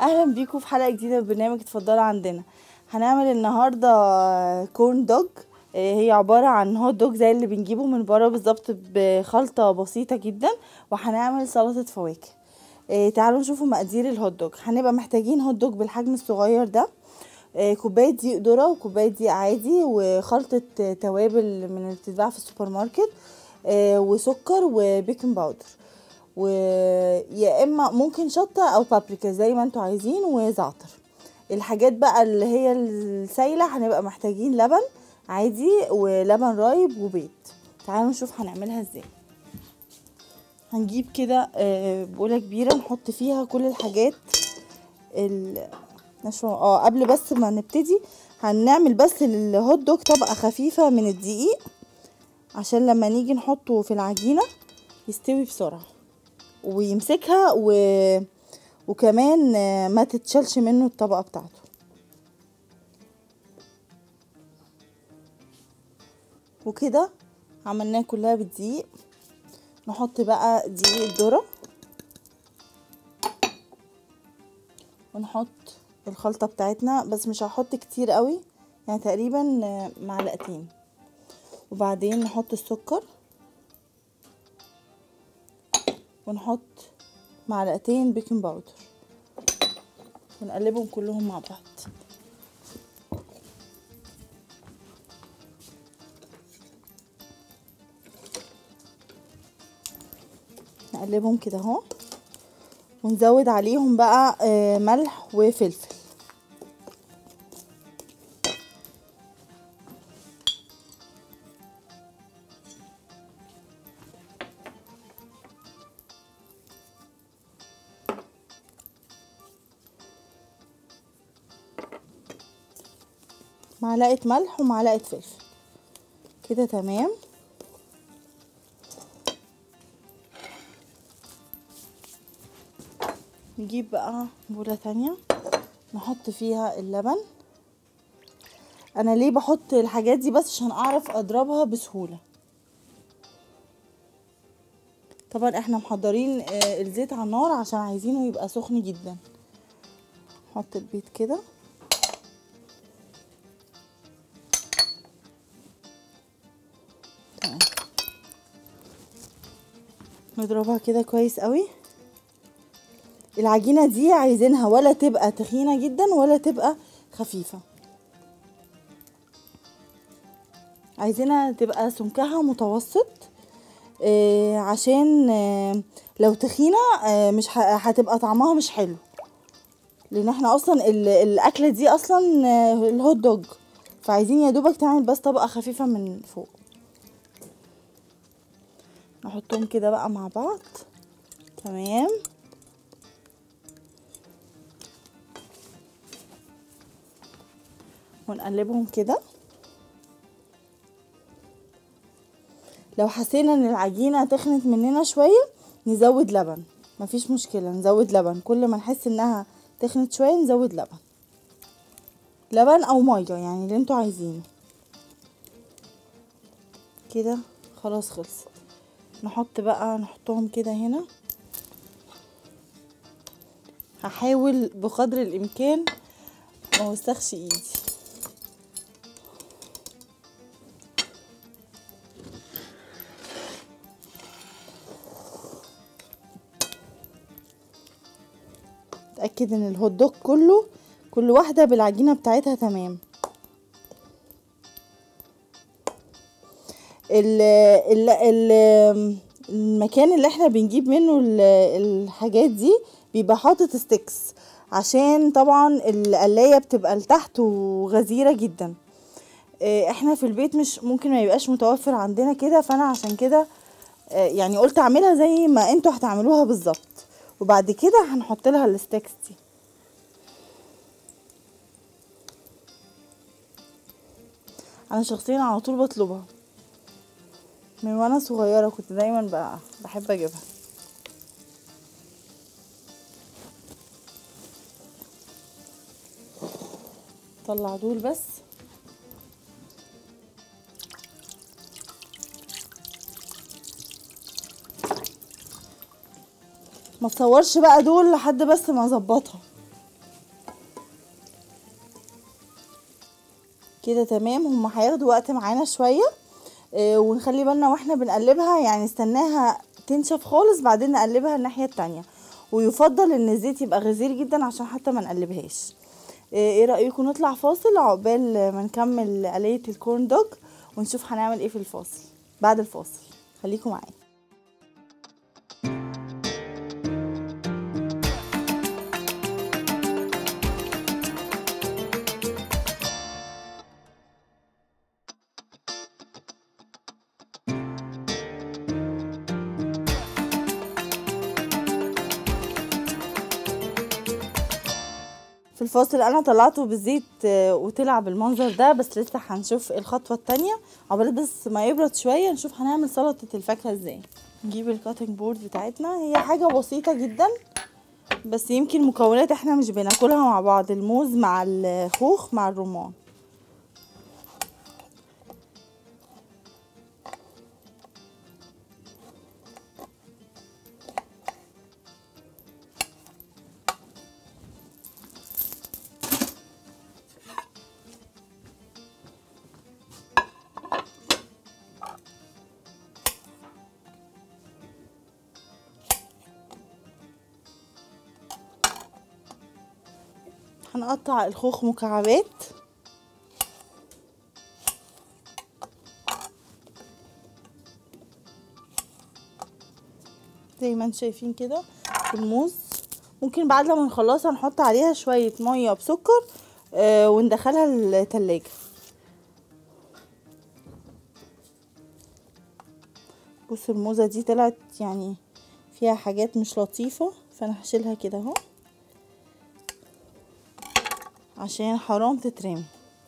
اهلا بيكم في حلقه جديده من برنامج اتفضلوا عندنا هنعمل النهارده كورن دوج آه، هي عباره عن هوت دوج زي اللي بنجيبه من بره بالظبط بخلطه بسيطه جدا وهنعمل سلطه فواكه آه، تعالوا نشوفوا مقادير الهوت دوج هنبقى محتاجين هوت دوج بالحجم الصغير ده آه، كوبايه دقيق ذره وكوبايه دقيق عادي وخلطه آه، توابل من اللي بتتباع في السوبر ماركت آه، وسكر وبيكنج باودر ويا اما ممكن شطه او بابريكا زي ما انتوا عايزين وزعتر الحاجات بقى اللي هي السايله هنبقى محتاجين لبن عادي ولبن رايب وبيض تعالوا نشوف هنعملها ازاي هنجيب كده آه، بولة كبيرة نحط فيها كل الحاجات ال نشوف اه قبل بس ما نبتدي هنعمل بس للهوت دوج طبقة خفيفة من الدقيق عشان لما نيجي نحطه في العجينة يستوي بسرعة ويمسكها و... وكمان آه، ما تتشالش منه الطبقة بتاعته وكده عملناها كلها بالدقيق نحط بقى دقيق الذرة ونحط الخلطة بتاعتنا بس مش هحط كتير قوي يعني تقريبا آه، معلقتين وبعدين نحط السكر ونحط معلقتين بيكنج باودر ونقلبهم كلهم مع بعض نقلبهم كده اهو ونزود عليهم بقى آه، ملح وفلفل معلقة ملح ومعلقة فلفل كده تمام نجيب بقى بولة تانية نحط فيها اللبن انا ليه بحط الحاجات دي بس عشان اعرف اضربها بسهولة طبعا احنا محضرين آه، الزيت على النار عشان عايزينه يبقى سخن جدا نحط البيض كده تمام نضربها كده كويس قوي العجينة دي عايزينها ولا تبقى تخينة جدا ولا تبقى خفيفة عايزينها تبقى سمكها متوسط آه عشان آه لو تخينة آه مش ه- هتبقى طعمها مش حلو لان احنا اصلا ال- الاكلة دي اصلا آه الهوت دوج فعايزين يا دوبك تعمل بس طبقة خفيفة من فوق نحطهم كده بقى مع بعض تمام ونقلبهم كده لو حسينا ان العجينة تخنت مننا شوية نزود لبن مفيش مشكلة نزود لبن كل ما نحس انها تخنت شوية نزود لبن لبن او مية يعني اللي انتوا عايزينه كده خلاص خلص نحط بقى نحطهم كده هنا هحاول بقدر الامكان ما اوسخش ايدي اتاكد ان الهوت دوج كله كل واحده بالعجينه بتاعتها تمام ال ال ال المكان اللي احنا بنجيب منه ال- الحاجات دي بيبقى حاطط ستيكس عشان طبعا القلاية بتبقى لتحت وغزيرة جدا اه، احنا في البيت مش ممكن ما يبقاش متوفر عندنا كده فانا عشان كده اه، يعني قلت اعملها زي ما انتوا هتعملوها بالظبط وبعد كده هنحط لها الستيكس دي انا شخصيا على طول بطلبها من وانا صغيره كنت دايما بقى بحب اجيبها طلع دول بس ما تصورش بقى دول لحد بس ما اظبطها كده تمام هما هياخدوا وقت معانا شويه آه، ونخلي بالنا واحنا بنقلبها يعني نستناها تنشف خالص بعدين نقلبها الناحيه التانية ويفضل ان الزيت يبقى غزير جدا عشان حتى ما نقلبهاش آه، ايه رايكم نطلع فاصل عقبال ما نكمل قليه الكورن دوج ونشوف هنعمل ايه في الفاصل بعد الفاصل خليكم معايا في الفاصل انا طلعته بالزيت آه، وطلع بالمنظر ده بس لسه هنشوف الخطوه التانية عقبال بس ما يبرد شويه نشوف هنعمل سلطه الفاكهه ازاي نجيب الكاتنج بورد بتاعتنا هي حاجه بسيطه جدا بس يمكن مكونات احنا مش بناكلها مع بعض الموز مع الخوخ مع الرمان هنقطع الخوخ مكعبات زي ما انتم شايفين كده الموز ممكن بعد لما نخلصها نحط عليها شوية مية بسكر آه وندخلها التلاجة بصوا الموزة دي طلعت يعني فيها حاجات مش لطيفة فانا هشيلها كده اهو عشان حرام تترمي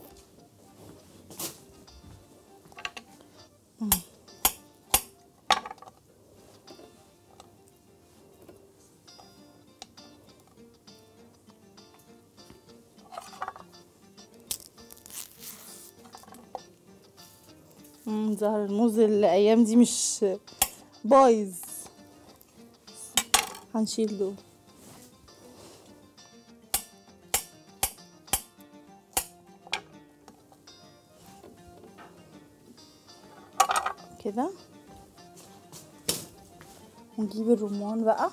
مم. مم، ظهر الموز الايام دي مش بايظ هنشيل دول كده ونجيب الرمان بقى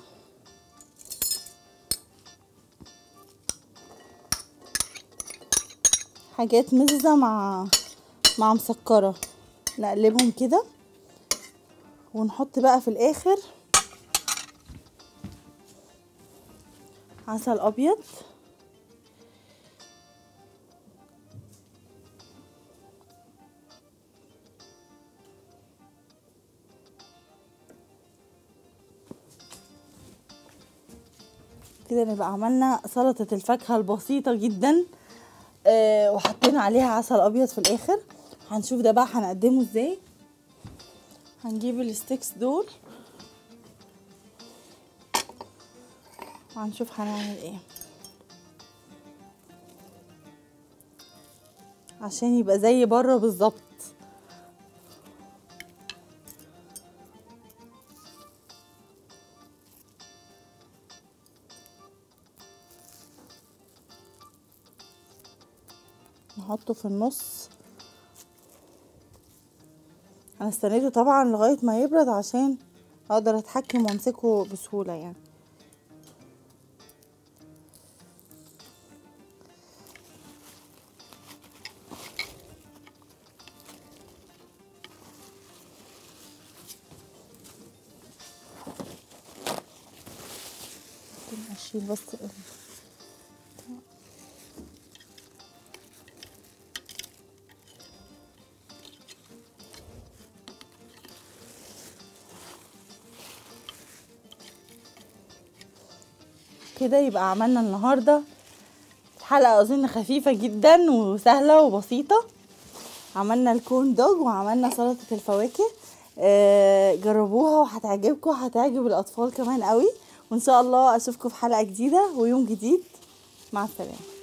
حاجات مززة مع مع مسكرة نقلبهم كده ونحط بقى في الاخر عسل ابيض كده نبقى عملنا سلطة الفاكهة البسيطة جدا آه وحطينا عليها عسل ابيض في الاخر هنشوف ده بقى هنقدمه ازاي هنجيب الستيكس دول وهنشوف هنعمل ايه عشان يبقى زي بره بالظبط نحطه في النص انا استنيته طبعا لغايه ما يبرد عشان اقدر اتحكم وامسكه بسهوله يعني اشيل بس ال- كده يبقى عملنا النهارده حلقة أظن خفيفة جدا وسهلة وبسيطة عملنا الكون دوج وعملنا سلطة الفواكه آه، جربوها وهتعجبكم هتعجب الأطفال كمان قوي وإن شاء الله أشوفكم في حلقة جديدة ويوم جديد مع السلامة